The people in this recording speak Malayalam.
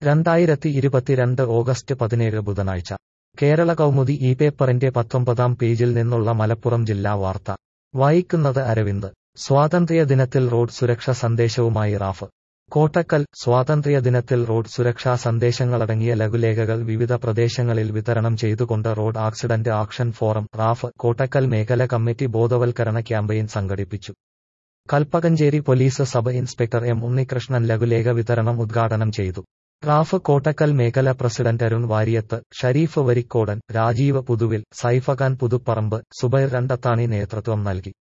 രണ്ടായിരത്തി ഇരുപത്തിരണ്ട് ഓഗസ്റ്റ് പതിനേഴ് ബുധനാഴ്ച കേരള കൗമുദി ഈ പേപ്പറിന്റെ പത്തൊമ്പതാം പേജിൽ നിന്നുള്ള മലപ്പുറം ജില്ലാ വാർത്ത വായിക്കുന്നത് അരവിന്ദ് സ്വാതന്ത്ര്യ ദിനത്തിൽ റോഡ് സുരക്ഷ സന്ദേശവുമായി റാഫ് കോട്ടക്കൽ സ്വാതന്ത്ര്യ ദിനത്തിൽ റോഡ് സുരക്ഷാ സന്ദേശങ്ങളടങ്ങിയ ലഘുലേഖകൾ വിവിധ പ്രദേശങ്ങളിൽ വിതരണം ചെയ്തുകൊണ്ട് road accident action forum RAF Kottakkal മേഖല കമ്മിറ്റി ബോധവൽക്കരണ ക്യാമ്പയിൻ സംഘടിപ്പിച്ചു Kalpakanchery police sub inspector M Unnikrishnan ലഘുലേഖ വിതരണം ഉദ്ഘാടനം ചെയ്തു റാഫ് കോട്ടക്കൽ മേഖല പ്രസിഡന്റ് അരുൺ വാരിയത്ത് ഷരീഫ് വരിക്കോടൻ രാജീവ് പുതുവിൽ സൈഫഖാൻ പുതുപ്പറമ്പ് സുബൈർ രണ്ടത്താണി നേതൃത്വം നൽകി